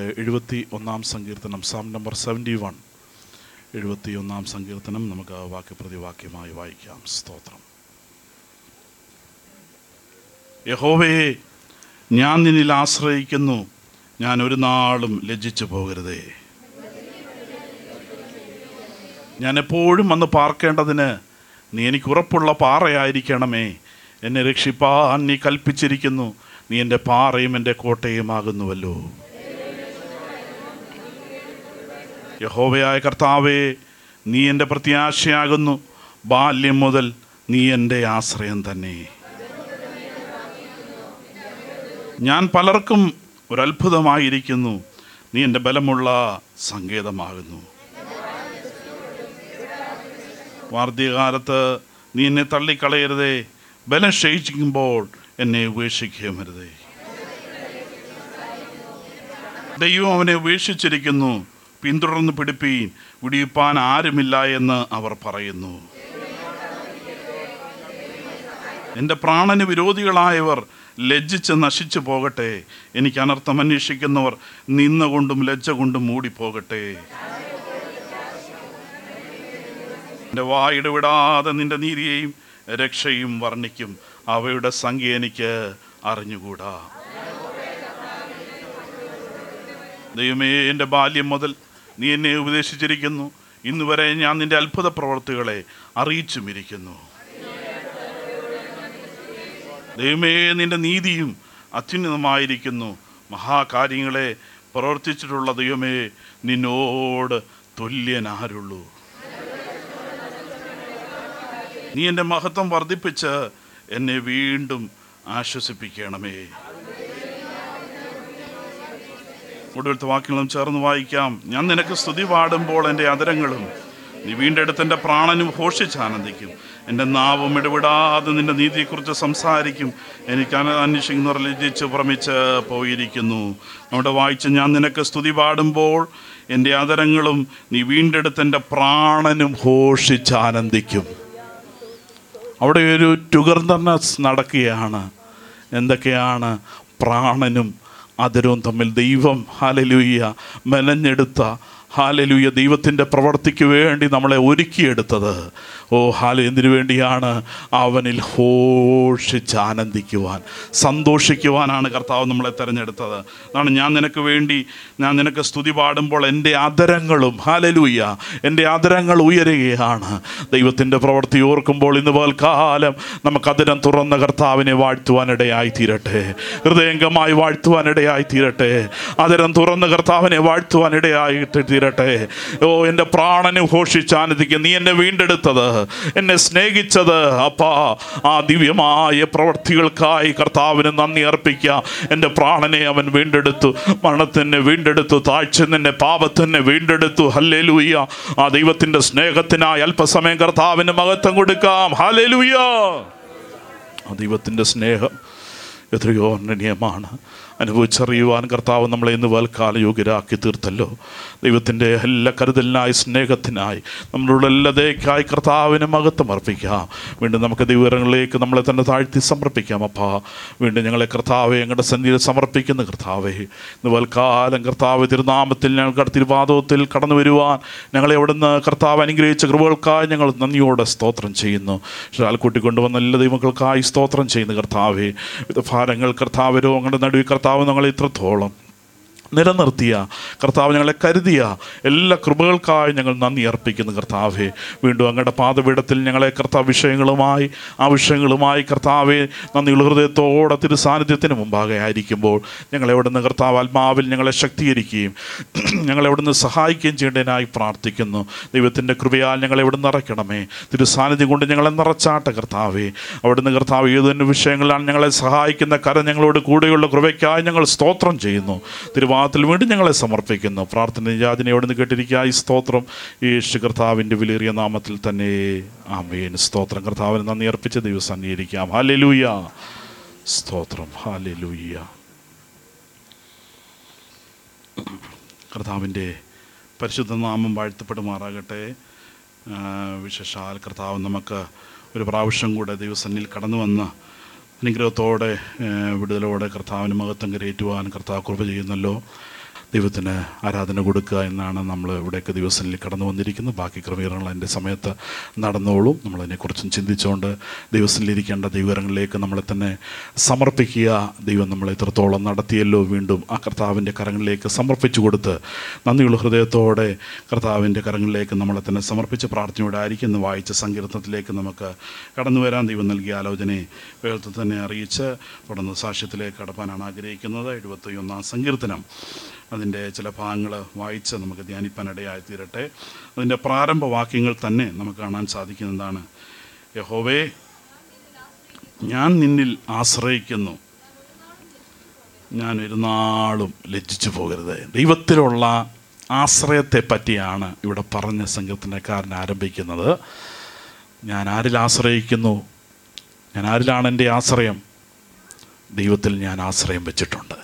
എഴുപത്തി ഒന്നാം സങ്കീർത്തനം സാം നമ്പർ സെവൻറ്റി വൺ എഴുപത്തി ഒന്നാം സങ്കീർത്തനം നമുക്ക് വാക്യപ്രതിവാക്യമായി വായിക്കാം സ്തോത്രം യഹോവയെ ഞാൻ നിന്നിൽ ആശ്രയിക്കുന്നു ഞാൻ ഒരു നാളും ലജ്ജിച്ചു പോകരുതേ ഞാൻ എപ്പോഴും വന്ന് പാർക്കേണ്ടതിന് നീ എനിക്ക് ഉറപ്പുള്ള പാറയായിരിക്കണമേ എന്നെ രക്ഷിപ്പാൻ നീ കൽപ്പിച്ചിരിക്കുന്നു നീ എൻ്റെ പാറയും എൻ്റെ കോട്ടയുമാകുന്നുവല്ലോ യഹോവയായ കർത്താവേ നീ എൻ്റെ പ്രത്യാശയാകുന്നു ബാല്യം മുതൽ നീ എൻ്റെ ആശ്രയം തന്നെ ഞാൻ പലർക്കും ഒരത്ഭുതമായിരിക്കുന്നു നീ എൻ്റെ ബലമുള്ള സങ്കേതമാകുന്നു വാർദ്ധകാലത്ത് നീ എന്നെ തള്ളിക്കളയരുതേ ബലം ക്ഷയിക്കുമ്പോൾ എന്നെ ഉപേക്ഷിക്കുകയും അരുതേ ദൈവം അവനെ ഉപേക്ഷിച്ചിരിക്കുന്നു പിന്തുടർന്ന് പിടിപ്പീൻ വിടിയിപ്പാൻ ആരുമില്ല എന്ന് അവർ പറയുന്നു എൻ്റെ പ്രാണന് വിരോധികളായവർ ലജ്ജിച്ച് നശിച്ചു പോകട്ടെ എനിക്ക് അനർത്ഥം അന്വേഷിക്കുന്നവർ നിന്നുകൊണ്ടും ലജ്ജ കൊണ്ടും മൂടിപ്പോകട്ടെ എൻ്റെ വായിട വിടാതെ നിന്റെ നീതിയെയും രക്ഷയും വർണ്ണിക്കും അവയുടെ സംഖ്യ എനിക്ക് അറിഞ്ഞുകൂടാ ദൈവമേ എൻ്റെ ബാല്യം മുതൽ നീ എന്നെ ഉപദേശിച്ചിരിക്കുന്നു ഇന്ന് വരെ ഞാൻ നിന്റെ അത്ഭുത പ്രവർത്തികളെ അറിയിച്ചുമിരിക്കുന്നു ദൈവമേ നിന്റെ നീതിയും അത്യുന്നതമായിരിക്കുന്നു മഹാകാര്യങ്ങളെ പ്രവർത്തിച്ചിട്ടുള്ള ദൈവമേ നിന്നോട് തുല്യനാരുള്ളൂ നീ എൻ്റെ മഹത്വം വർദ്ധിപ്പിച്ച് എന്നെ വീണ്ടും ആശ്വസിപ്പിക്കണമേ ഒടുവിലത്തെ വാക്യങ്ങളും ചേർന്ന് വായിക്കാം ഞാൻ നിനക്ക് സ്തുതി പാടുമ്പോൾ എൻ്റെ അതരങ്ങളും നീ വീണ്ടെടുത്ത് എൻ്റെ പ്രാണനും ഘോഷിച്ച് ആനന്ദിക്കും എൻ്റെ നാവും ഇടപെടാതെ നിന്റെ നീതിയെക്കുറിച്ച് സംസാരിക്കും എനിക്ക് അന- അന്വേഷിക്കുന്നവർ ലജ്ജിച്ച് ഭ്രമിച്ച് പോയിരിക്കുന്നു നമ്മുടെ വായിച്ച് ഞാൻ നിനക്ക് സ്തുതി പാടുമ്പോൾ എൻ്റെ അതരങ്ങളും നീ വീണ്ടെടുത്ത് എൻ്റെ പ്രാണനും ഘോഷിച്ച് ആനന്ദിക്കും അവിടെ ഒരു ടുഗർനെസ് നടക്കുകയാണ് എന്തൊക്കെയാണ് പ്രാണനും അതിരവും തമ്മിൽ ദൈവം ഹാലലൂയ മെനഞ്ഞെടുത്ത ഹാലലൂയ ദൈവത്തിൻ്റെ പ്രവർത്തിക്ക് വേണ്ടി നമ്മളെ ഒരുക്കിയെടുത്തത് ഓ ഹാല എന്തിനു വേണ്ടിയാണ് അവനിൽ ഘോഷിച്ച് ആനന്ദിക്കുവാൻ സന്തോഷിക്കുവാനാണ് കർത്താവ് നമ്മളെ തിരഞ്ഞെടുത്തത് അതാണ് ഞാൻ നിനക്ക് വേണ്ടി ഞാൻ നിനക്ക് സ്തുതി പാടുമ്പോൾ എൻ്റെ അതരങ്ങളും ഹാലലൂയ എൻ്റെ അതരങ്ങൾ ഉയരുകയാണ് ദൈവത്തിൻ്റെ പ്രവൃത്തി ഓർക്കുമ്പോൾ ഇന്ന് പോൽക്കാലം നമുക്ക് അതിരം തുറന്ന കർത്താവിനെ വാഴ്ത്തുവാനിടയായി തീരട്ടെ ഹൃദയംഗമായി വാഴ്ത്തുവാനിടയായി തീരട്ടെ അതിരം തുറന്ന കർത്താവിനെ വാഴ്ത്തുവാനിടയായിട്ട് തീരട്ടെ ഓ എൻ്റെ പ്രാണന് ഘോഷിച്ച് ആനന്ദിക്കുക നീ എന്നെ വീണ്ടെടുത്തത് എന്നെ സ്നേഹിച്ചത് അപ്പാ ആ ദിവ്യമായ പ്രവൃത്തികൾക്കായി കർത്താവിന് നന്ദി അർപ്പിക്കുക എൻ്റെ പ്രാണനെ അവൻ വീണ്ടെടുത്തു മരണത്തിനെ വീണ്ടെടുത്തു താഴ്ചന്നെ പാപത്തിനെ വീണ്ടെടുത്തു ഹല്ലേലൂയ ആ ദൈവത്തിൻ്റെ സ്നേഹത്തിനായി അല്പസമയം കർത്താവിന് മഹത്വം കൊടുക്കാം ഹല്ലേലൂയ ആ ദൈവത്തിൻ്റെ സ്നേഹം എത്രയോ അനന്യമാണ് അനുഭവിച്ചറിയുവാൻ കർത്താവ് നമ്മളെ ഇന്ന് വൽക്കാല യോഗ്യരാക്കി തീർത്തല്ലോ ദൈവത്തിൻ്റെ എല്ലാ കരുതലിനായി സ്നേഹത്തിനായി നമ്മളുടെ എല്ലാതേക്കായി കർത്താവിന് മഹത്വം അർപ്പിക്കാം വീണ്ടും നമുക്ക് ദൈവങ്ങളിലേക്ക് നമ്മളെ തന്നെ താഴ്ത്തി സമർപ്പിക്കാം അപ്പാ വീണ്ടും ഞങ്ങളെ കർത്താവെ ഞങ്ങളുടെ സന്നിധിയിൽ സമർപ്പിക്കുന്ന കർത്താവെ ഇന്ന് വൽക്കാലം കർത്താവ് തിരുനാമത്തിൽ ഞങ്ങൾക്ക് തിരുവാദത്തിൽ കടന്നു വരുവാൻ ഞങ്ങളെ അവിടുന്ന് കർത്താവ് അനുഗ്രഹിച്ച കൃപകൾക്കായി ഞങ്ങൾ നന്ദിയോടെ സ്തോത്രം ചെയ്യുന്നു ഷാൽ കൂട്ടിക്കൊണ്ടുവന്ന എല്ലാ ദൈവങ്ങൾക്കായി സ്തോത്രം ചെയ്യുന്ന കർത്താവെ വിവിധ ഭാരങ്ങൾ കർത്താവ് രോഗങ്ങളുടെ നടുവിൽ കർത്താവ് ഞങ്ങളെ ഇത്രത്തോളം നിലനിർത്തിയ കർത്താവ് ഞങ്ങളെ കരുതിയ എല്ലാ കൃപകൾക്കായി ഞങ്ങൾ നന്ദി അർപ്പിക്കുന്നു കർത്താവെ വീണ്ടും അങ്ങയുടെ പാതപീഠത്തിൽ ഞങ്ങളെ കർത്താവ് വിഷയങ്ങളുമായി ആ വിഷയങ്ങളുമായി കർത്താവെ നന്ദിയുള്ള ഹൃദയത്തോടെ തിരു സാന്നിധ്യത്തിന് മുമ്പാകെ ആയിരിക്കുമ്പോൾ ഞങ്ങളെ അവിടുന്ന് കർത്താവ് ആത്മാവിൽ ഞങ്ങളെ ശക്തീകരിക്കുകയും ഞങ്ങളെ അവിടുന്ന് സഹായിക്കുകയും ചെയ്യേണ്ടതിനായി പ്രാർത്ഥിക്കുന്നു ദൈവത്തിൻ്റെ കൃപയാൽ ഞങ്ങളെ ഇവിടുന്ന് നിറയ്ക്കണമേ തിരു സാന്നിധ്യം കൊണ്ട് ഞങ്ങളെ നിറച്ചാട്ട കർത്താവെ അവിടുന്ന് കർത്താവ് ഏതൊരു വിഷയങ്ങളിലാണ് ഞങ്ങളെ സഹായിക്കുന്ന കര ഞങ്ങളോട് കൂടെയുള്ള കൃപയ്ക്കായി ഞങ്ങൾ സ്തോത്രം ചെയ്യുന്നു തിരുവാതിൽ വീണ്ടും ഞങ്ങളെ സമർപ്പിക്കുന്നു പ്രാർത്ഥന യാതിനെ അവിടുന്ന് കേട്ടിരിക്കുക ഈ സ്തോത്രം യേശു കർത്താവിൻ്റെ വിലയേറിയ നാമത്തിൽ തന്നെ ആമേൻ സ്തോത്രം കർത്താവിന് നന്ദി അർപ്പിച്ച ദിവസം അംഗീകരിക്കാം ഹാലലൂയ സ്തോത്രം ഹാലലൂയ കർത്താവിൻ്റെ പരിശുദ്ധ നാമം വാഴ്ത്തപ്പെടുമാറാകട്ടെ ആ, വിശേഷാൽ കർത്താവ് നമുക്ക് ഒരു പ്രാവശ്യം കൂടെ ദൈവസന്നിൽ കടന്നു വന്ന് അനുഗ്രഹത്തോടെ ഏ, വിടുതലോടെ കർത്താവിന് മഹത്വം കരയേറ്റുവാൻ കർത്താവ് കൃപ ചെയ്യുന്നല്ലോ ദൈവത്തിന് ആരാധന കൊടുക്കുക എന്നാണ് നമ്മൾ ഇവിടെയൊക്കെ ദിവസങ്ങളിൽ കടന്നു വന്നിരിക്കുന്നത് ബാക്കി ക്രമീകരണങ്ങൾ അതിൻ്റെ സമയത്ത് നടന്നോളും നമ്മളതിനെക്കുറിച്ചും ചിന്തിച്ചുകൊണ്ട് ദിവസത്തിലിരിക്കേണ്ട ദൈവകരങ്ങളിലേക്ക് നമ്മളെ തന്നെ സമർപ്പിക്കുക ദൈവം നമ്മളെ എത്രത്തോളം നടത്തിയല്ലോ വീണ്ടും ആ കർത്താവിൻ്റെ കരങ്ങളിലേക്ക് സമർപ്പിച്ചു കൊടുത്ത് നന്ദിയുള്ള ഹൃദയത്തോടെ കർത്താവിൻ്റെ കരങ്ങളിലേക്ക് നമ്മളെ തന്നെ സമർപ്പിച്ച് പ്രാർത്ഥനയോടെ ആയിരിക്കും എന്ന് വായിച്ച സങ്കീർത്തനത്തിലേക്ക് നമുക്ക് കടന്നു വരാൻ ദൈവം നൽകിയ ആലോചനയെ വേഗത്തിൽ തന്നെ അറിയിച്ച് തുടർന്ന് സാക്ഷ്യത്തിലേക്ക് കടപ്പാനാണ് ആഗ്രഹിക്കുന്നത് എഴുപത്തി ഒന്നാം സങ്കീർത്തനം അതിൻ്റെ ചില ഭാഗങ്ങൾ വായിച്ച് നമുക്ക് ധ്യാനിപ്പാനിടയായി തീരട്ടെ അതിൻ്റെ പ്രാരംഭ വാക്യങ്ങൾ തന്നെ നമുക്ക് കാണാൻ സാധിക്കുന്നതാണ് യഹോവേ ഞാൻ നിന്നിൽ ആശ്രയിക്കുന്നു ഞാൻ ഒരു നാളും ലജ്ജിച്ചു പോകരുത് ദൈവത്തിലുള്ള ആശ്രയത്തെ പറ്റിയാണ് ഇവിടെ പറഞ്ഞ സങ്കീർത്തനക്കാരൻ ആരംഭിക്കുന്നത് ഞാൻ ആരിൽ ആശ്രയിക്കുന്നു ഞാൻ ആരിലാണ് എൻ്റെ ആശ്രയം ദൈവത്തിൽ ഞാൻ ആശ്രയം വെച്ചിട്ടുണ്ട്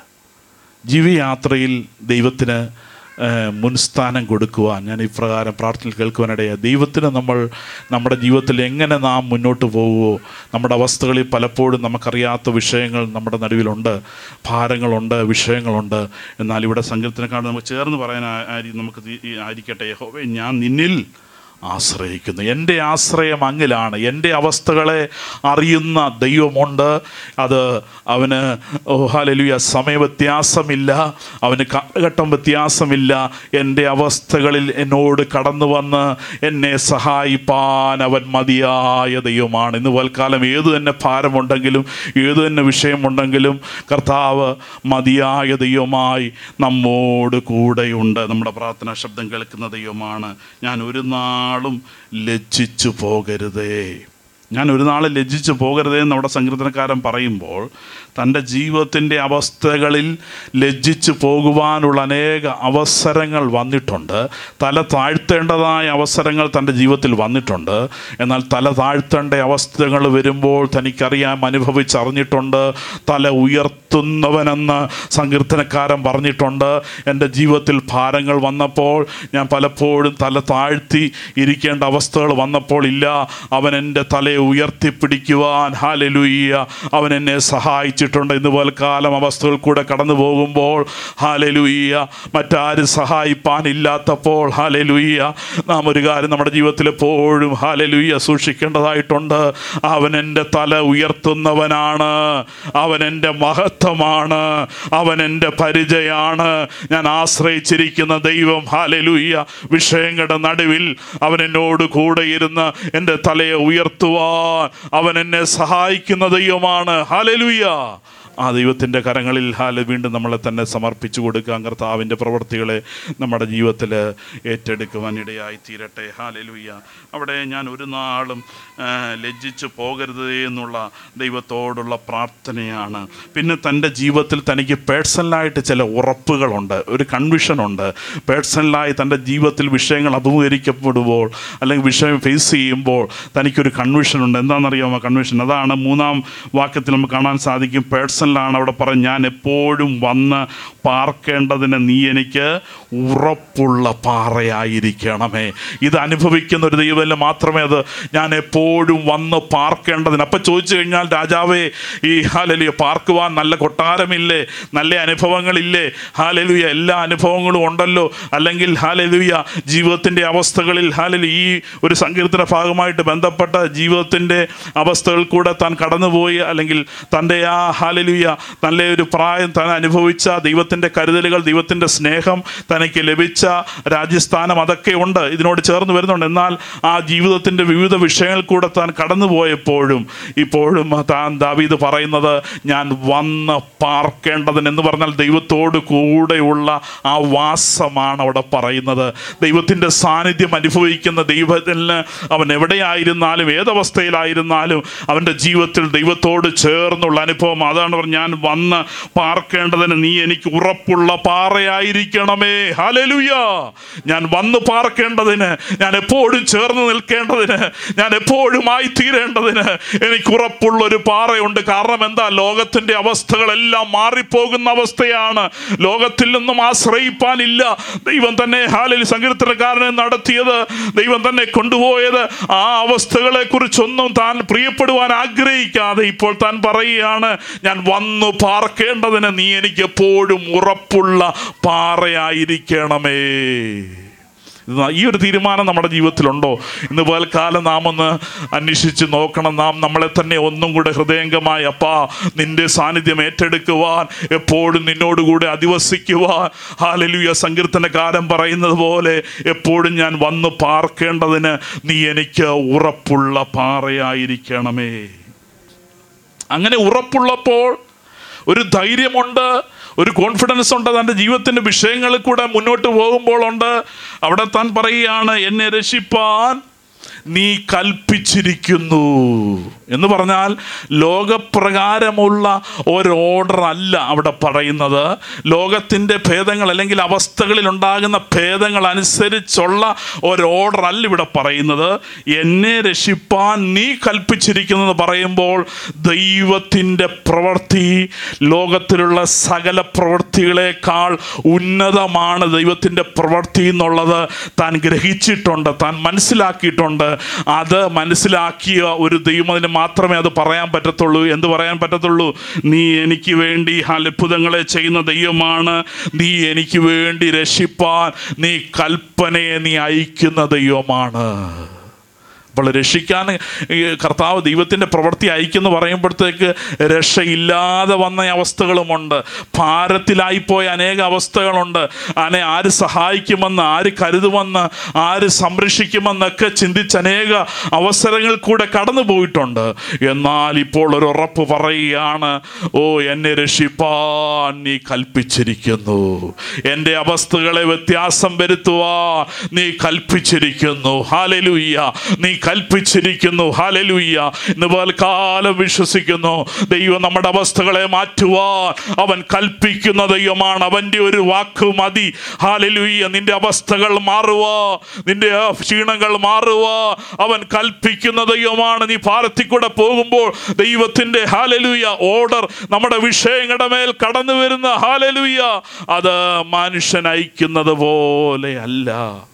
ജീവിയാത്രയിൽ ദൈവത്തിന് ഏഹ്, മുൻസ്ഥാനം കൊടുക്കുവാൻ ഞാൻ ഇപ്രകാരം പ്രാർത്ഥനയിൽ കേൾക്കുവാനിടയായി ദൈവത്തിന് നമ്മൾ നമ്മുടെ ജീവിതത്തിൽ എങ്ങനെ നാം മുന്നോട്ട് പോകുമോ നമ്മുടെ അവസ്ഥകളിൽ പലപ്പോഴും നമുക്കറിയാത്ത വിഷയങ്ങൾ നമ്മുടെ നടുവിലുണ്ട് ഭാരങ്ങളുണ്ട് വിഷയങ്ങളുണ്ട് എന്നാൽ ഇവിടെ സങ്കീർത്തനക്കാട് നമുക്ക് ചേർന്ന് പറയാൻ ആ- ആരി- നമുക്ക് തീ- ഈ ആയിരിക്കട്ടെ യഹോവേ ഞാൻ നിന്നിൽ ആശ്രയിക്കുന്നു എൻ്റെ ആശ്രയം അങ്ങിലാണ് എൻ്റെ അവസ്ഥകളെ അറിയുന്ന ദൈവമുണ്ട് അത് അവന് ഹാലലുയ സമയവ്യത്യാസമില്ല അവന് കാലഘട്ടം വ്യത്യാസമില്ല എൻ്റെ അവസ്ഥകളിൽ എന്നോട് കടന്നു വന്ന് എന്നെ സഹായിപ്പാൻ അവൻ മതിയായ ദൈവമാണ് ഇന്ന് വൽക്കാലം ഏതു തന്നെ ഭാരമുണ്ടെങ്കിലും ഏതു തന്നെ വിഷയമുണ്ടെങ്കിലും കർത്താവ് മതിയായ ദൈവമായി നമ്മോട് കൂടെയുണ്ട് നമ്മുടെ പ്രാർത്ഥനാ ശബ്ദം കേൾക്കുന്ന ദൈവമാണ് ഞാൻ ഒരു നാളും ലജ്ജിച്ചു പോകരുതേ ഞാൻ ഒരു നാൾ ലജ്ജിച്ചു പോകരുതേ എന്ന് നമ്മുടെ സങ്കീർത്തനക്കാരൻ പറയുമ്പോൾ തൻ്റെ ജീവിതത്തിൻ്റെ അവസ്ഥകളിൽ ലജ്ജിച്ചു പോകുവാനുള്ള അനേക അവസരങ്ങൾ വന്നിട്ടുണ്ട് തല താഴ്ത്തേണ്ടതായ അവസരങ്ങൾ തൻ്റെ ജീവിതത്തിൽ വന്നിട്ടുണ്ട് എന്നാൽ തല താഴ്ത്തേണ്ട അവസ്ഥകൾ വരുമ്പോൾ തനിക്കറിയാൻ അനുഭവിച്ചറിഞ്ഞിട്ടുണ്ട് തല ഉയർത്തുന്നവനെന്ന് സങ്കീർത്തനക്കാരൻ പറഞ്ഞിട്ടുണ്ട് എൻ്റെ ജീവിതത്തിൽ ഭാരങ്ങൾ വന്നപ്പോൾ ഞാൻ പലപ്പോഴും തല താഴ്ത്തി ഇരിക്കേണ്ട അവസ്ഥകൾ വന്നപ്പോൾ ഇല്ല അവൻ എൻ്റെ തലയെ ഉയർത്തിപ്പിടിക്കുവാൻ ഹാലലുയ്യ അവൻ എന്നെ സഹായിച്ചിട്ടുണ്ട് ഇന്ന് പോൽക്കാലം അവസ്ഥകൾ കൂടെ കടന്നു പോകുമ്പോൾ ഹാലലുയ്യ മറ്റാരും സഹായിപ്പാനില്ലാത്തപ്പോൾ ഹാലലുയ്യ നാം ഒരു കാര്യം നമ്മുടെ ജീവിതത്തിൽ എപ്പോഴും ഹാലലുയ്യ സൂക്ഷിക്കേണ്ടതായിട്ടുണ്ട് അവൻ എൻ്റെ തല ഉയർത്തുന്നവനാണ് അവൻ എൻ്റെ മഹത്വമാണ് അവൻ എൻ്റെ പരിചയാണ് ഞാൻ ആശ്രയിച്ചിരിക്കുന്ന ദൈവം ഹാലലുയ്യ വിഷയങ്ങളുടെ നടുവിൽ അവൻ എന്നോട് കൂടെ ഇരുന്ന് എൻ്റെ തലയെ ഉയർത്തുവാൻ അവൻ എന്നെ സഹായിക്കുന്ന ദൈവമാണ് ഹാലലുയ്യ ആ ദൈവത്തിൻ്റെ കരങ്ങളിൽ ഹാല വീണ്ടും നമ്മളെ തന്നെ സമർപ്പിച്ചു കൊടുക്കാം കർത്താവിൻ്റെ പ്രവൃത്തികളെ നമ്മുടെ ജീവിതത്തിൽ ഏറ്റെടുക്കുവാൻ ഇടയായി തീരട്ടെ ഹാലലുയ്യ അവിടെ ഞാൻ ഒരു നാളും ആ, ലജ്ജിച്ചു പോകരുത് എന്നുള്ള ദൈവത്തോടുള്ള പ്രാർത്ഥനയാണ് പിന്നെ തൻ്റെ ജീവിതത്തിൽ തനിക്ക് പേഴ്സണലായിട്ട് ചില ഉറപ്പുകളുണ്ട് ഒരു കൺവിഷനുണ്ട് പേഴ്സണലായി തൻ്റെ ജീവിതത്തിൽ വിഷയങ്ങൾ അഭിമുഖീകരിക്കപ്പെടുമ്പോൾ അല്ലെങ്കിൽ വിഷയം ഫേസ് ചെയ്യുമ്പോൾ തനിക്കൊരു കൺവിഷനുണ്ട് എന്താണെന്നറിയാമോ കൺവിഷൻ അതാണ് മൂന്നാം വാക്യത്തിൽ നമുക്ക് കാണാൻ സാധിക്കും പേഴ്സണലാണ് അവിടെ പറഞ്ഞ് ഞാൻ എപ്പോഴും വന്ന് പാർക്കേണ്ടതിന് നീ എനിക്ക് ഉറപ്പുള്ള പാറയായിരിക്കണമേ ഇത് അനുഭവിക്കുന്ന ഒരു ദൈവമല്ല മാത്രമേ അത് ഞാൻ എപ്പോഴും വന്ന് പാർക്കേണ്ടതിന് അപ്പം ചോദിച്ചു കഴിഞ്ഞാൽ രാജാവേ ഈ ഹാലലിയ പാർക്കുവാൻ നല്ല കൊട്ടാരമില്ലേ നല്ല അനുഭവങ്ങളില്ലേ ഹാലലുയ എല്ലാ അനുഭവങ്ങളും ഉണ്ടല്ലോ അല്ലെങ്കിൽ ഹാലലുയ ജീവിതത്തിൻ്റെ അവസ്ഥകളിൽ ഹാലലു ഈ ഒരു സങ്കീർത്തന ഭാഗമായിട്ട് ബന്ധപ്പെട്ട ജീവിതത്തിൻ്റെ അവസ്ഥകൾ കൂടെ താൻ കടന്നുപോയി അല്ലെങ്കിൽ തൻ്റെ ആ ഹാലലുയ നല്ല ഒരു പ്രായം താൻ അനുഭവിച്ച ദൈവത്തിൻ്റെ കരുതലുകൾ ദൈവത്തിൻ്റെ സ്നേഹം തനിക്ക് ലഭിച്ച രാജ്യസ്ഥാനം അതൊക്കെ ഉണ്ട് ഇതിനോട് ചേർന്ന് വരുന്നുണ്ട് എന്നാൽ ആ ജീവിതത്തിൻ്റെ വിവിധ വിഷയങ്ങൾ കൂടെ താൻ കടന്നുപോയപ്പോഴും ഇപ്പോഴും താൻ ദാവീദ് പറയുന്നത് ഞാൻ വന്ന് പാർക്കേണ്ടതിന് എന്ന് പറഞ്ഞാൽ ദൈവത്തോട് കൂടെയുള്ള ആ വാസമാണ് അവിടെ പറയുന്നത് ദൈവത്തിൻ്റെ സാന്നിധ്യം അനുഭവിക്കുന്ന ദൈവത്തിന് അവൻ എവിടെയായിരുന്നാലും ഏതവസ്ഥയിലായിരുന്നാലും അവൻ്റെ ജീവിതത്തിൽ ദൈവത്തോട് ചേർന്നുള്ള അനുഭവം അതാണ് പറഞ്ഞ ഞാൻ വന്ന് പാർക്കേണ്ടതിന് നീ എനിക്ക് ഉറപ്പുള്ള പാറയായിരിക്കണമേ ഹലലുയ ഞാൻ വന്ന് പാർക്കേണ്ടതിന് ഞാൻ എപ്പോഴും ചേർന്ന് നിൽക്കേണ്ടതിന് ഞാൻ എപ്പോഴും ആയി തീരേണ്ടതിന് എനിക്ക് ഉറപ്പുള്ള ഒരു പാറയുണ്ട് കാരണം എന്താ ലോകത്തിൻ്റെ അവസ്ഥകളെല്ലാം മാറിപ്പോകുന്ന അവസ്ഥയാണ് ലോകത്തിൽ നിന്നും ആശ്രയിപ്പാനില്ല ദൈവം തന്നെ ഹാലിൽ സങ്കീർത്തനക്കാരനെ നടത്തിയത് ദൈവം തന്നെ കൊണ്ടുപോയത് ആ അവസ്ഥകളെ കുറിച്ചൊന്നും താൻ പ്രിയപ്പെടുവാൻ ആഗ്രഹിക്കാതെ ഇപ്പോൾ താൻ പറയുകയാണ് ഞാൻ വന്നു പാർക്കേണ്ടതിന് നീ എനിക്ക് എപ്പോഴും ഉറപ്പുള്ള പാറയായിരിക്കണമേ ഇത് ഈ ഒരു തീരുമാനം നമ്മുടെ ജീവിതത്തിലുണ്ടോ ഇന്ന് പകൽക്കാലം നാം ഒന്ന് അന്വേഷിച്ച് നോക്കണം നാം നമ്മളെ തന്നെ ഒന്നും കൂടെ ഹൃദയംഗമായി അപ്പാ നിന്റെ സാന്നിധ്യം ഏറ്റെടുക്കുവാൻ എപ്പോഴും നിന്നോടുകൂടെ അധിവസിക്കുവാൻ ഹാലലുയ സങ്കീർത്തനക്കാരൻ പറയുന്നത് പോലെ എപ്പോഴും ഞാൻ വന്ന് പാർക്കേണ്ടതിന് നീ എനിക്ക് ഉറപ്പുള്ള പാറയായിരിക്കണമേ അങ്ങനെ ഉറപ്പുള്ളപ്പോൾ ഒരു ധൈര്യമുണ്ട് ഒരു കോൺഫിഡൻസ് ഉണ്ട് തൻ്റെ ജീവിതത്തിൻ്റെ വിഷയങ്ങളിൽ കൂടെ മുന്നോട്ട് പോകുമ്പോഴുണ്ട് അവിടെ താൻ പറയുകയാണ് എന്നെ രക്ഷിപ്പാൻ നീ കൽപ്പിച്ചിരിക്കുന്നു എന്ന് പറഞ്ഞാൽ ലോകപ്രകാരമുള്ള ഒരു ഓർഡർ അല്ല അവിടെ പറയുന്നത് ലോകത്തിൻ്റെ ഭേദങ്ങൾ അല്ലെങ്കിൽ അവസ്ഥകളിൽ ഉണ്ടാകുന്ന ഭേദങ്ങൾ അനുസരിച്ചുള്ള ഒരു ഓർഡർ അല്ല ഇവിടെ പറയുന്നത് എന്നെ രക്ഷിപ്പാൻ നീ കൽപ്പിച്ചിരിക്കുന്നത് പറയുമ്പോൾ ദൈവത്തിൻ്റെ പ്രവൃത്തി ലോകത്തിലുള്ള സകല പ്രവൃത്തികളെക്കാൾ ഉന്നതമാണ് ദൈവത്തിൻ്റെ പ്രവൃത്തി എന്നുള്ളത് താൻ ഗ്രഹിച്ചിട്ടുണ്ട് താൻ മനസ്സിലാക്കിയിട്ടുണ്ട് അത് മനസ്സിലാക്കിയ ഒരു ദൈവത്തിന് മാത്രമേ അത് പറയാൻ പറ്റത്തുള്ളൂ എന്ത് പറയാൻ പറ്റത്തുള്ളൂ നീ എനിക്ക് വേണ്ടി അത്ഭുതങ്ങളെ ചെയ്യുന്ന ദൈവമാണ് നീ എനിക്ക് വേണ്ടി രക്ഷിപ്പാൻ നീ കൽപ്പനയെ നീ അയക്കുന്ന ദൈവമാണ് അപ്പോൾ രക്ഷിക്കാൻ ഈ കർത്താവ് ദൈവത്തിൻ്റെ പ്രവൃത്തി അയക്കുമെന്ന് പറയുമ്പോഴത്തേക്ക് രക്ഷയില്ലാതെ വന്ന അവസ്ഥകളുമുണ്ട് ഭാരത്തിലായിപ്പോയ അനേക അവസ്ഥകളുണ്ട് അനെ ആര് സഹായിക്കുമെന്ന് ആര് കരുതുമെന്ന് ആര് സംരക്ഷിക്കുമെന്നൊക്കെ ചിന്തിച്ച് അനേക അവസരങ്ങൾ കൂടെ കടന്നു പോയിട്ടുണ്ട് എന്നാൽ ഇപ്പോൾ ഒരു ഉറപ്പ് പറയുകയാണ് ഓ എന്നെ രക്ഷിപ്പാൻ നീ കൽപ്പിച്ചിരിക്കുന്നു എൻ്റെ അവസ്ഥകളെ വ്യത്യാസം വരുത്തുവാൻ നീ കൽപ്പിച്ചിരിക്കുന്നു ഹാലലുയ്യ നീ കൽപ്പിച്ചിരിക്കുന്നു ഹാലലുയ്യ ഇന്ന് കാലം വിശ്വസിക്കുന്നു ദൈവം നമ്മുടെ അവസ്ഥകളെ മാറ്റുവാൻ അവൻ കൽപ്പിക്കുന്ന ദൈവമാണ് അവൻ്റെ ഒരു വാക്ക് മതി ഹാലലുയ്യ നിന്റെ അവസ്ഥകൾ മാറുവാ നിന്റെ ആ ക്ഷീണങ്ങൾ മാറുവാ അവൻ കൽപ്പിക്കുന്ന ദൈവമാണ് നീ ഭാരത്തിൽ കൂടെ പോകുമ്പോൾ ദൈവത്തിൻ്റെ ഹാലലുയ്യ ഓർഡർ നമ്മുടെ വിഷയങ്ങളുടെ മേൽ കടന്നു വരുന്ന ഹാലലുയ്യ അത് മനുഷ്യൻ അയക്കുന്നത് പോലെ അല്ല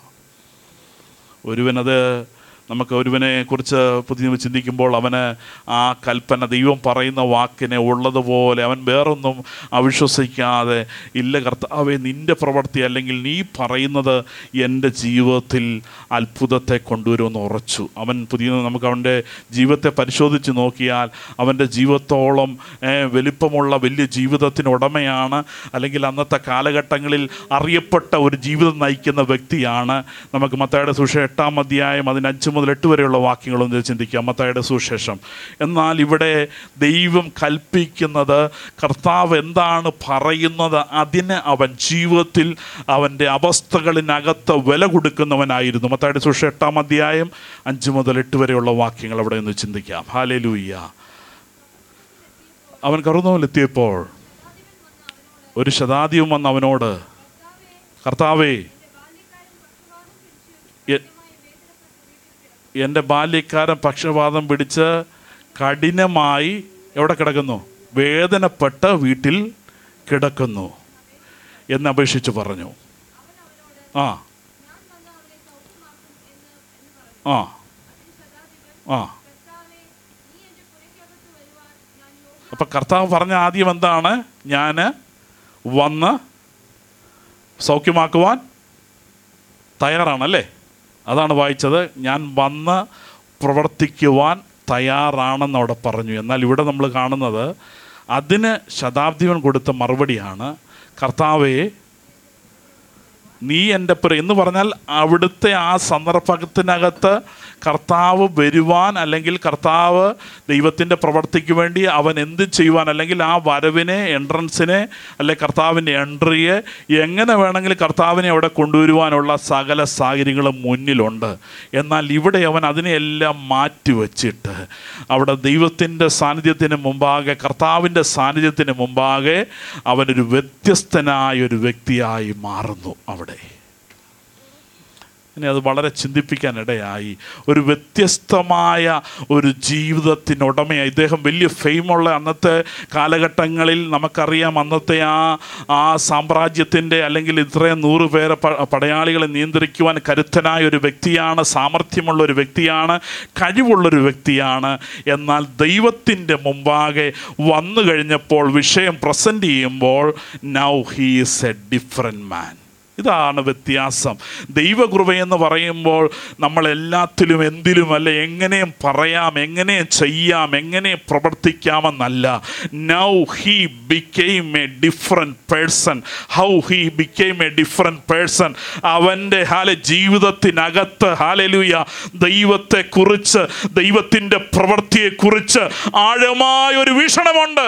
ഒരുവനത് നമുക്ക് ഒരുവനെ കുറിച്ച് പുതിയ ചിന്തിക്കുമ്പോൾ അവന് ആ കൽപ്പന ദൈവം പറയുന്ന വാക്കിനെ ഉള്ളതുപോലെ അവൻ വേറൊന്നും അവിശ്വസിക്കാതെ ഇല്ല കർത്താവെ നിൻ്റെ പ്രവൃത്തി അല്ലെങ്കിൽ നീ പറയുന്നത് എൻ്റെ ജീവിതത്തിൽ അത്ഭുതത്തെ കൊണ്ടുവരുമെന്ന് ഉറച്ചു അവൻ പുതിയ നമുക്ക് അവൻ്റെ ജീവിതത്തെ പരിശോധിച്ച് നോക്കിയാൽ അവൻ്റെ ജീവിതത്തോളം ഏഹ്, വലിപ്പമുള്ള വലിയ ജീവിതത്തിന് ഉടമയാണ് അല്ലെങ്കിൽ അന്നത്തെ കാലഘട്ടങ്ങളിൽ അറിയപ്പെട്ട ഒരു ജീവിതം നയിക്കുന്ന വ്യക്തിയാണ് നമുക്ക് മത്തായുടെ സുശേഷം എട്ടാം അധ്യായം അതിന് അഞ്ച് മുതൽ എട്ട് വരെയുള്ള വാക്യങ്ങളൊന്ന് ചിന്തിക്കാം മത്തായുടെ സുശേഷം എന്നാൽ ഇവിടെ ദൈവം കൽപ്പിക്കുന്നത് കർത്താവ് എന്താണ് പറയുന്നത് അതിന് അവൻ ജീവിതത്തിൽ അവൻ്റെ അവസ്ഥകളിനകത്ത് വില കൊടുക്കുന്നവനായിരുന്നു മത്തായുടെ സുശേഷം എട്ടാം അധ്യായം അഞ്ച് മുതൽ എട്ട് വരെയുള്ള വാക്യങ്ങൾ അവിടെ ഒന്ന് ചിന്തിക്കാം ഹാലേലൂയ്യ അവൻ കറുന്നോലെത്തിയപ്പോൾ ഒരു ശതാധിപം വന്ന് അവനോട് കർത്താവേ എ- എൻ്റെ ബാല്യക്കാരൻ പക്ഷപാതം പിടിച്ച് കഠിനമായി എവിടെ കിടക്കുന്നു വേദനപ്പെട്ട് വീട്ടിൽ കിടക്കുന്നു എന്ന് അപേക്ഷിച്ച് പറഞ്ഞു ആ ആ ആ അപ്പം കർത്താവ് പറഞ്ഞ ആദ്യം എന്താണ് ഞാൻ വന്ന് സൗഖ്യമാക്കുവാൻ തയ്യാറാണല്ലേ അതാണ് വായിച്ചത് ഞാൻ വന്ന് പ്രവർത്തിക്കുവാൻ തയ്യാറാണെന്ന് അവിടെ പറഞ്ഞു എന്നാൽ ഇവിടെ നമ്മൾ കാണുന്നത് അതിന് ശതാബ്ദിവൻ കൊടുത്ത മറുപടിയാണ് കർത്താവെ നീ എൻ്റെ പുര എന്ന് പറഞ്ഞാൽ അവിടുത്തെ ആ സന്ദർഭത്തിനകത്ത് കർത്താവ് വരുവാൻ അല്ലെങ്കിൽ കർത്താവ് ദൈവത്തിൻ്റെ പ്രവർത്തിക്ക് വേണ്ടി അവൻ എന്ത് ചെയ്യുവാൻ അല്ലെങ്കിൽ ആ വരവിനെ എൻട്രൻസിനെ അല്ലെ കർത്താവിൻ്റെ എൻട്രിയെ എങ്ങനെ വേണമെങ്കിലും കർത്താവിനെ അവിടെ കൊണ്ടുവരുവാനുള്ള സകല സാഹചര്യങ്ങളും മുന്നിലുണ്ട് എന്നാൽ ഇവിടെ അവൻ അതിനെയെല്ലാം മാറ്റിവെച്ചിട്ട് അവിടെ ദൈവത്തിൻ്റെ സാന്നിധ്യത്തിന് മുമ്പാകെ കർത്താവിൻ്റെ സാന്നിധ്യത്തിന് മുമ്പാകെ അവനൊരു വ്യത്യസ്തനായ ഒരു വ്യക്തിയായി മാറുന്നു അവിടെ ഇനി അത് വളരെ ചിന്തിപ്പിക്കാനിടയായി ഒരു വ്യത്യസ്തമായ ഒരു ജീവിതത്തിനുടമയായി ഇദ്ദേഹം വലിയ ഫെയിമുള്ള അന്നത്തെ കാലഘട്ടങ്ങളിൽ നമുക്കറിയാം അന്നത്തെ ആ ആ സാമ്രാജ്യത്തിൻ്റെ അല്ലെങ്കിൽ ഇത്രയും നൂറ് പേരെ പ- പടയാളികളെ നിയന്ത്രിക്കുവാൻ കരുത്തനായ ഒരു വ്യക്തിയാണ് സാമർഥ്യമുള്ള ഒരു വ്യക്തിയാണ് കഴിവുള്ളൊരു വ്യക്തിയാണ് എന്നാൽ ദൈവത്തിൻ്റെ മുമ്പാകെ വന്നു കഴിഞ്ഞപ്പോൾ വിഷയം പ്രസൻറ്റ് ചെയ്യുമ്പോൾ now he is a different man ഇതാണ് വ്യത്യാസം ദൈവകൃപയെന്ന് പറയുമ്പോൾ നമ്മൾ എല്ലാത്തിലും എന്തിലും അല്ല എങ്ങനെയും പറയാം എങ്ങനെയും ചെയ്യാം എങ്ങനെ പ്രവർത്തിക്കാമെന്നല്ല now he became a different person how he became a different person അവൻ്റെ ഹാല ജീവിതത്തിനകത്ത് ഹാലലൂയ ദൈവത്തെക്കുറിച്ച് ദൈവത്തിൻ്റെ പ്രവൃത്തിയെക്കുറിച്ച് ആഴമായ ഒരു വീക്ഷണമുണ്ട്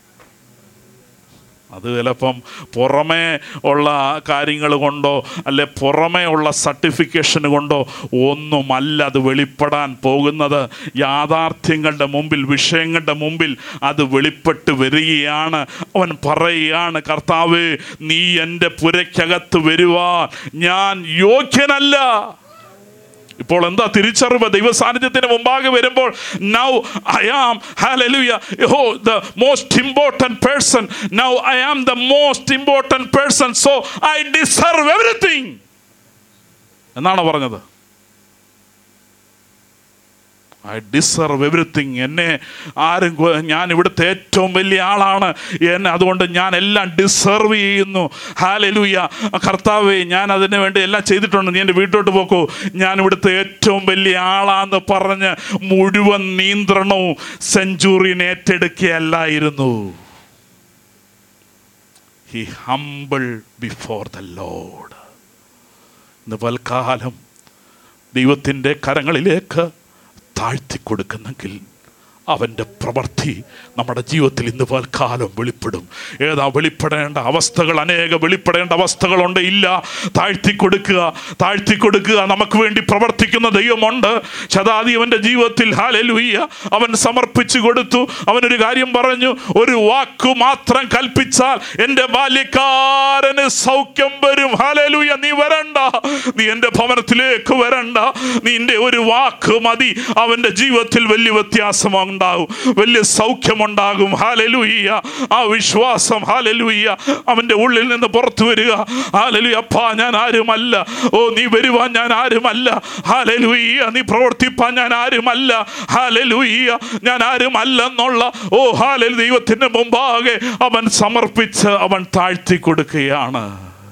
അത് ചിലപ്പം പുറമേ ഉള്ള കാര്യങ്ങൾ കൊണ്ടോ അല്ലെ പുറമേ ഉള്ള സർട്ടിഫിക്കേഷൻ കൊണ്ടോ ഒന്നുമല്ല അത് വെളിപ്പെടാൻ പോകുന്നത് യാഥാർത്ഥ്യങ്ങളുടെ മുമ്പിൽ വിഷയങ്ങളുടെ മുമ്പിൽ അത് വെളിപ്പെട്ട് വരികയാണ് അവൻ പറയുകയാണ് കർത്താവേ നീ എൻ്റെ പുരയ്ക്കകത്ത് വരുവാൻ ഞാൻ യോഗ്യനല്ല ഇപ്പോൾ എന്താ തിരിച്ചറിവ് ദൈവ സാന്നിധ്യത്തിന് മുമ്പാകെ വരുമ്പോൾ നൗ ഐ ആം ഹാലലുയ ഹോ the most important person now I am the most important person so I deserve everything എന്നാണ് പറഞ്ഞത് ഐ ഡിസർവ് എവറിത്തിങ് എന്നെ ആരും കൊ- ഞാൻ ഇവിടുത്തെ ഏറ്റവും വലിയ ആളാണ് എന്നെ അതുകൊണ്ട് ഞാൻ എല്ലാം ഡിസർവ് ചെയ്യുന്നു ഹാലലൂയ കർത്താവേ ഞാൻ അതിന് വേണ്ടി എല്ലാം ചെയ്തിട്ടുണ്ട് നീ എൻ്റെ വീട്ടോട്ട് പോക്കോ ഞാൻ ഇവിടുത്തെ ഏറ്റവും വലിയ ആളാന്ന് പറഞ്ഞ് മുഴുവൻ നിയന്ത്രണവും സെഞ്ചുറിയൻ ഏറ്റെടുക്കുകയല്ലായിരുന്നു he humble before the lord ഇന്ന് പൽക്കാലം ദൈവത്തിൻ്റെ കരങ്ങളിലേക്ക് താഴ്ത്തി കൊടുക്കുന്നെങ്കിൽ അവൻ്റെ പ്രവൃത്തി നമ്മുടെ ജീവിതത്തിൽ ഇന്ന് പൽക്കാലം വെളിപ്പെടും ഏതാ വെളിപ്പെടേണ്ട അവസ്ഥകൾ അനേക വെളിപ്പെടേണ്ട അവസ്ഥകളുണ്ട് ഇല്ല താഴ്ത്തി കൊടുക്കുക താഴ്ത്തി കൊടുക്കുക നമുക്ക് വേണ്ടി പ്രവർത്തിക്കുന്ന ദൈവമുണ്ട് ശതാദി അവൻ്റെ ജീവിതത്തിൽ ഹാലലുയ്യ അവൻ സമർപ്പിച്ചു കൊടുത്തു അവനൊരു കാര്യം പറഞ്ഞു ഒരു വാക്കു മാത്രം കൽപ്പിച്ചാൽ എൻ്റെ ബാല്യക്കാരന് സൗഖ്യം വരും ഹാലലുയ്യ നീ വരണ്ട നീ എൻ്റെ ഭവനത്തിലേക്ക് വരണ്ട നിന്റെ ഒരു വാക്ക് മതി അവൻ്റെ ജീവിതത്തിൽ വലിയ വ്യത്യാസം ഉണ്ടാകും വലിയ സൗഖ്യമുണ്ടാകും ഹാലലുയ്യ ആ വിശ്വാസം ഹാലലുയ്യ അവൻ്റെ ഉള്ളിൽ നിന്ന് പുറത്തു വരിക ഹാലലു അപ്പാ ഞാൻ ആരുമല്ല ഓ നീ വരുവാൻ ഞാൻ ആരുമല്ല ഹാലലുയ്യ നീ പ്രവർത്തിപ്പാൻ ഞാൻ ആരുമല്ല ഹാലലുയ്യ ഞാൻ ആരുമല്ലെന്നുള്ള ഓ ഹാലൽ ദൈവത്തിൻ്റെ മുമ്പാകെ അവൻ സമർപ്പിച്ച് അവൻ താഴ്ത്തി കൊടുക്കുകയാണ്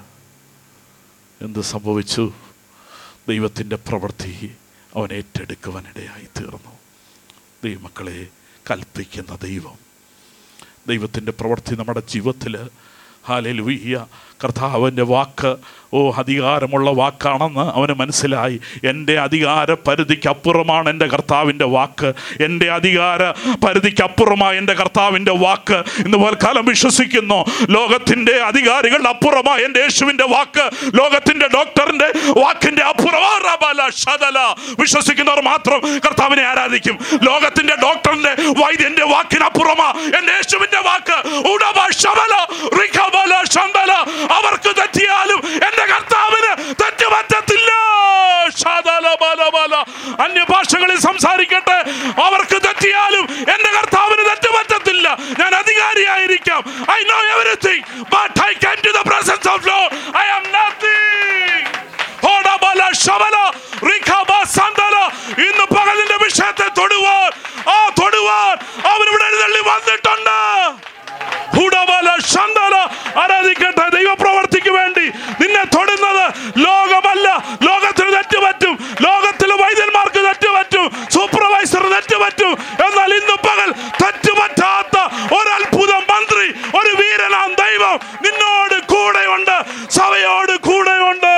എന്ത് സംഭവിച്ചു ദൈവത്തിൻ്റെ പ്രവൃത്തി അവൻ ഏറ്റെടുക്കുവാനിടയായി തീർന്നു ദൈവമക്കളെ കൽപ്പിക്കുന്ന ദൈവം ദൈവത്തിൻ്റെ പ്രവൃത്തി നമ്മുടെ ജീവിതത്തിൽ ഹാലലുയ്യ കർത്താവിൻ്റെ വാക്ക് ഓ അധികാരമുള്ള വാക്കാണെന്ന് അവന് മനസ്സിലായി എൻ്റെ അധികാര പരിധിക്കപ്പുറമാണ് എൻ്റെ കർത്താവിൻ്റെ വാക്ക് എൻ്റെ അധികാര പരിധിക്കപ്പുറമാണ് എൻ്റെ കർത്താവിൻ്റെ വാക്ക് ഇന്ന് പോൽക്കാലം വിശ്വസിക്കുന്നു ലോകത്തിൻ്റെ അധികാരികളുടെ അപ്പുറമാണ് എൻ്റെ യേശുവിൻ്റെ വാക്ക് ലോകത്തിൻ്റെ ഡോക്ടറിൻ്റെ വാക്കിൻ്റെ അപ്പുറമാ റബല ശതല വിശ്വസിക്കുന്നവർ മാത്രം കർത്താവിനെ ആരാധിക്കും ലോകത്തിന്റെ ഡോക്ടറിന്റെ വൈദ്യന്റെ വാക്കിനപ്പുറമാ എൻ്റെ യേശുവിന്റെ വാക്ക് ഉടമ ശബല റിഖബല ശന്തല അവർക്ക് തെറ്റിയാലും എൻ്റെ കർത്താവിന് തെറ്റ് പറ്റത്തില്ല ശതല ബല ബല അന്യഭാഷകളിൽ സംസാരിക്കട്ടെ അവർക്ക് തെറ്റിയാലും എൻ്റെ കർത്താവിന് തെറ്റ് പറ്റത്തില്ല ഞാൻ അധികാരിയായിരിക്കാം I know everything but I can to the presence of lord I am nothing ഹോഡബല ശബല റിഖബ സന്തല ഇന്ന് പകലിന്റെ വിഷയത്തെ തൊടുവാൻ ആ തൊടുവാൻ അവൻ ഇവിടെ എഴുന്നള്ളി വന്നിട്ടുണ്ട് ഹുഡബല ശന്തല ആരാധിക്കട്ടെ ദൈവപ്രവർത്തിക്ക് വേണ്ടി നിന്നെ തൊടുന്നത് ലോകമല്ല ലോകത്തിന് തെറ്റുപറ്റും ലോകത്തിലെ വൈദ്യന്മാർക്ക് തെറ്റുപറ്റും സൂപ്പർവൈസർ തെറ്റുപറ്റും എന്നാൽ ഇന്ന് പകൽ തെറ്റുപറ്റാത്ത ഒരു അത്ഭുത മന്ത്രി ഒരു വീരനാം ദൈവം നിന്നോട് കൂടെയുണ്ട് സഭയോട് കൂടെയുണ്ട്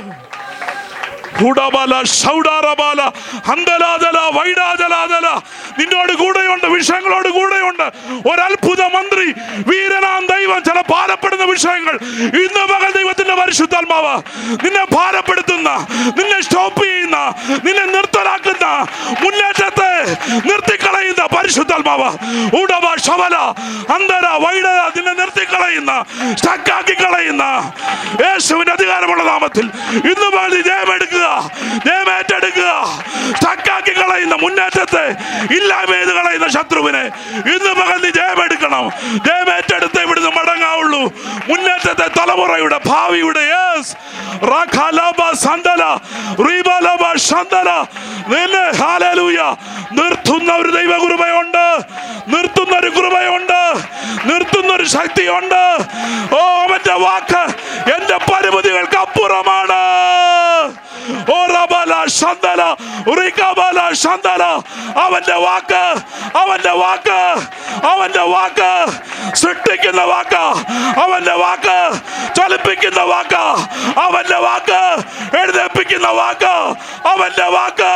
ഹുഡബല ഷൗഡാറബാല ഹന്തലാതല വൈഡാജലാതല നിന്നോട് കൂടെയുണ്ട് വിഷയങ്ങളോട് കൂടെയുണ്ട് ഒരത്ഭുത മന്ത്രി വീരനാം ദൈവം ചില ഭാരപ്പെടുന്ന വിഷയങ്ങൾ ഇന്ന് പകൽ ദൈവത്തിന്റെ പരിശുദ്ധാത്മാവ് നിന്നെ ഭാരപ്പെടുത്തുന്ന നിന്നെ സ്റ്റോപ്പ് ചെയ്യുന്ന നിന്നെ നിർത്തലാക്കുന്ന മുന്നേറ്റത്തെ നിർത്തിക്കളയുന്ന പരിശുദ്ധ പരിശുദ്ധാത്മാവ ഉടവ ശവല അന്തര വൈഡ അതിനെ നിർത്തിക്കളയുന്ന സ്റ്റക്കാക്കി കളയുന്ന യേശുവിന്റെ അധികാരമുള്ള നാമത്തിൽ ഇന്ന് പാതി ജയമെടുക്കുക ജയമേറ്റെടുക്കുക സ്റ്റക്കാക്കി കളയുന്ന മുന്നേറ്റത്തെ ഇല്ലായ്മ ചെയ്ത് കളയുന്ന ശത്രുവിനെ ഇന്ന് പകൽ നീ ജയമെടുക്കണം ജയമേറ്റെടുത്ത് ഇവിടുന്ന് മടങ്ങാവുള്ളൂ മുന്നേറ്റത്തെ തലമുറയുടെ ഭാവിയുടെ യെസ് റഖലബ സന്തല റീബലബ ശന്തല നിന്നെ ഹാലലൂയ നിർത്തുന്ന ഒരു ദൈവ കൃപയുണ്ട് നിർത്തുന്ന ഒരു കൃപയുണ്ട് നിർത്തുന്ന ഒരു ശക്തിയുണ്ട് ഓ അവന്റെ വാക്ക് എന്റെ പരിമിതികൾക്ക് അപ്പുറമാണ് ഓ റബല ശന്തല റികബല ശന്തല അവന്റെ വാക്ക് അവന്റെ വാക്ക് അവന്റെ വാക്ക് സൃഷ്ടിക്കുന്ന വാക്ക് അവന്റെ വാക്ക് ചലിപ്പിക്കുന്ന വാക്ക് അവന്റെ വാക്ക് എഴുന്നേൽപ്പിക്കുന്ന വാക്ക് അവന്റെ വാക്ക്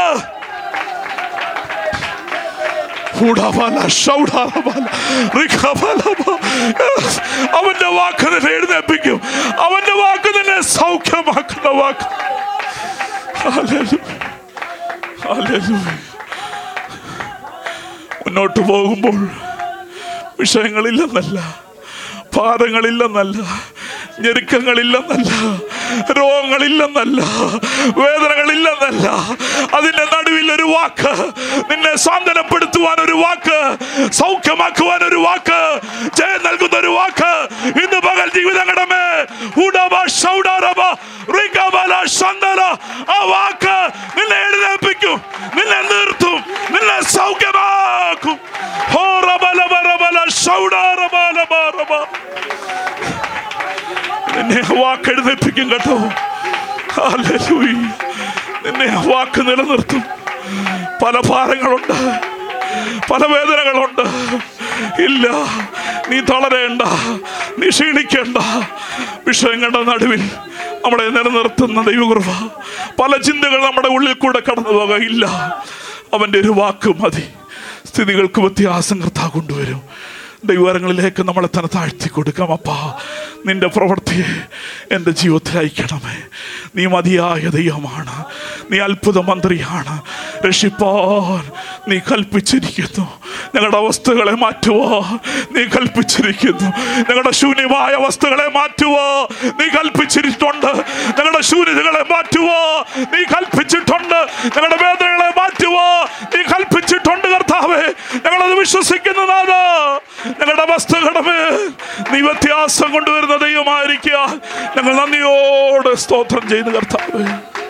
ഉടബല, ഷൗഡാറബല, റിഖബലബ. അവന്റെ വാക്ക് നിന്നെ എഴുന്നേൽപ്പിക്കും അവന്റെ വാക്ക് നിന്നെ സൗഖ്യമാക്കുന്ന വാക്ക് ഹല്ലേലൂയ. ഹല്ലേലൂയ. മുന്നോട്ട് പോകുമ്പോൾ വിഷയങ്ങളില്ലെന്നല്ല ഭാരങ്ങളില്ലെന്നല്ല ഞെരുക്കങ്ങളില്ലെന്നല്ല രോഗങ്ങളില്ലെന്നല്ല വേദനകളില്ലെന്നല്ല അതിന്റെ നടുവിൽ ഒരു വാക്ക് നിന്നെ സാന്ത്വനപ്പെടുത്തുവാൻ ഒരു വാക്ക് സൗഖ്യമാക്കുവാൻ ഒരു വാക്ക് ജയം നൽകുന്ന ഒരു വാക്ക് ഇന്ന് പകൽ ജീവിതങ്ങളുടെ മേ ഉടബ ഷൗഡാറബ റികബല ശന്തല ആ വാക്ക് നിന്നെ എഴുന്നേൽപ്പിക്കും നിന്നെ നിർത്തും നിന്നെ സൗഖ്യമാക്കും ഹോ റബല ബറബല ഷൗഡാറബല ബറബ നിന്നെ ആ വാക്ക് എഴുന്നേൽപ്പിക്കും കേട്ടോ ഹല്ലേലൂയ. നിന്നെ ആ വാക്ക് നിലനിർത്തും പല ഭാരങ്ങളുണ്ട് പല വേദനകളുണ്ട് ഇല്ല നീ തളരേണ്ട നീ ക്ഷീണിക്കേണ്ട വിഷയങ്ങളുടെ നടുവിൽ നമ്മളെ നിലനിർത്തുന്ന ദൈവകൃപ പല ചിന്തകൾ നമ്മുടെ ഉള്ളിൽ കൂടെ കടന്നു പോകയില്ല അവൻ്റെ ഒരു വാക്ക് മതി സ്ഥിതികൾക്ക് വ്യത്യാസം കർത്താ കൊണ്ടുവരും ദൈവങ്ങളിലേക്ക് നമ്മളെ തന്നെ താഴ്ത്തി കൊടുക്കാം അപ്പാ നിന്റെ പ്രവൃത്തിയെ എൻ്റെ ജീവിതത്തിൽ അയക്കണമേ നീ മതിയായ ദൈവമാണ് നീ അത്ഭുത മന്ത്രിയാണ് രക്ഷിപ്പാൻ നീ കൽപ്പിച്ചിരിക്കുന്നു ഞങ്ങളുടെ അവസ്ഥകളെ മാറ്റുവോ നീ കൽപ്പിച്ചിരിക്കുന്നു ഞങ്ങളുടെ ശൂന്യമായ അവസ്ഥകളെ മാറ്റുവോ നീ കൽപ്പിച്ചിട്ടുണ്ട് ഞങ്ങളുടെ ശൂന്യതകളെ മാറ്റുവോ നീ കൽപ്പിച്ചിട്ടുണ്ട് ഞങ്ങളുടെ വേദനകളെ മാറ്റുവോ നീ കൽപ്പിച്ചിട്ടുണ്ട് കർത്താവേ ഞങ്ങളത് വിശ്വസിക്കുന്നു നാഥാ ഞങ്ങളുടെ അവസ്ഥകളുടെ മേൽ നീ വ്യത്യാസം കൊണ്ടുവരുന്ന ദൈവമായിരിക്കുക ഞങ്ങൾ നന്ദിയോട് സ്തോത്രം ചെയ്യുന്നു കർത്താവേ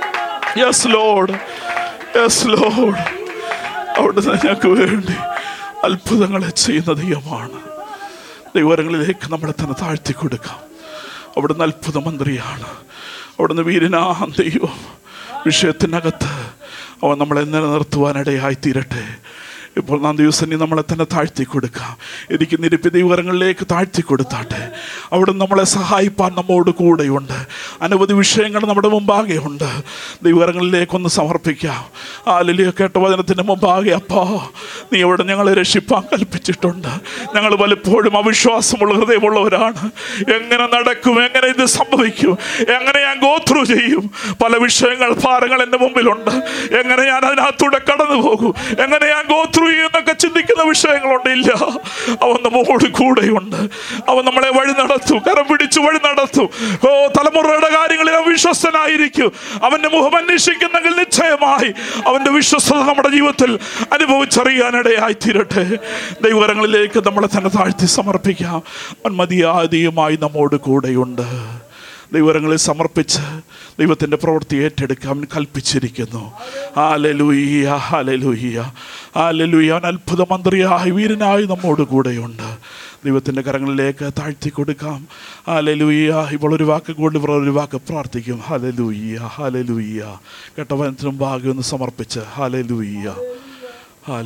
യെസ് ലോഡ് യെസ് ലോഡ് അവിടുന്ന് ഞങ്ങൾക്ക് വേണ്ടി അത്ഭുതങ്ങളെ ചെയ്യുന്ന ദൈവമാണ് ദൈവങ്ങളിലേക്ക് നമ്മളെ തന്നെ താഴ്ത്തി കൊടുക്കാം അവിടുന്ന് അത്ഭുത മന്ത്രിയാണ് അവിടുന്ന് വീരനാം ദൈവം വിഷയത്തിനകത്ത് അവൻ നമ്മളെ നിലനിർത്തുവാനിടയായി തീരട്ടെ ഇപ്പോൾ നാം ദിവസം നീ നമ്മളെ തന്നെ താഴ്ത്തി കൊടുക്കാം എനിക്ക് നിരപ്പി ദൈവകരങ്ങളിലേക്ക് താഴ്ത്തി കൊടുത്താട്ടെ അവിടെ നമ്മളെ സഹായിപ്പാൻ നമ്മോട് കൂടെയുണ്ട് അനവധി വിഷയങ്ങൾ നമ്മുടെ മുമ്പാകെ ഉണ്ട് ദൈവകരങ്ങളിലേക്കൊന്ന് സമർപ്പിക്കാം ആ ലലിയ കേട്ട വചനത്തിൻ്റെ മുമ്പാകെ അപ്പാ നീ അവിടെ ഞങ്ങളെ രക്ഷിപ്പാൻ കൽപ്പിച്ചിട്ടുണ്ട് ഞങ്ങൾ പലപ്പോഴും അവിശ്വാസമുള്ള ഹൃദയമുള്ളവരാണ് എങ്ങനെ നടക്കും എങ്ങനെ ഇത് സംഭവിക്കും എങ്ങനെ ഞാൻ ഗോത്രൂ ചെയ്യും പല വിഷയങ്ങൾ ഭാരങ്ങൾ എൻ്റെ മുമ്പിലുണ്ട് എങ്ങനെ ഞാൻ അതിനകത്തൂടെ കടന്നു പോകും എങ്ങനെ ഞാൻ ഗോത്രൂ എന്നൊക്കെ ചിന്തിക്കുന്ന വിഷയങ്ങളുണ്ട് ഇല്ല അവൻ നമ്മോട് കൂടെയുണ്ട് അവൻ നമ്മളെ വഴി നടത്തും കരം പിടിച്ചു വഴി നടത്തും ഓ തലമുറയുടെ കാര്യങ്ങളിൽ അവൻ വിശ്വസ്തനായിരിക്കും അവന്റെ മുഖം അന്വേഷിക്കുന്നെങ്കിൽ നിശ്ചയമായി അവന്റെ വിശ്വസ്തത നമ്മുടെ ജീവിതത്തിൽ അനുഭവിച്ചറിയാനിടയായി തീരട്ടെ ദൈവകരങ്ങളിലേക്ക് നമ്മളെ തന്നെ താഴ്ത്തി സമർപ്പിക്കാം അവൻ മതിയാദിയുമായി നമ്മോട് കൂടെയുണ്ട് ദൈവരങ്ങളെ സമർപ്പിച്ച് ദൈവത്തിൻ്റെ പ്രവൃത്തി ഏറ്റെടുക്കാൻ അവൻ കൽപ്പിച്ചിരിക്കുന്നു ഹാലലൂയ്യ ഹാലലൂയ്യ ഹാലലൂയ്യ അവൻ അത്ഭുത മന്ത്രിയായി വീരനായി നമ്മോട് കൂടെയുണ്ട് ദൈവത്തിൻ്റെ കരങ്ങളിലേക്ക് താഴ്ത്തി കൊടുക്കാം ഹാലലൂയ്യ ഇപ്പോൾ ഒരു വാക്ക് കൊണ്ട് ഇവർ ഒരു വാക്ക് പ്രാർത്ഥിക്കും ഹാലലൂയ്യ ഹാലലൂയ്യ കേട്ടവനത്തിനും ഭാഗ്യം ഒന്ന് സമർപ്പിച്ച് ഹാലലൂയ്യ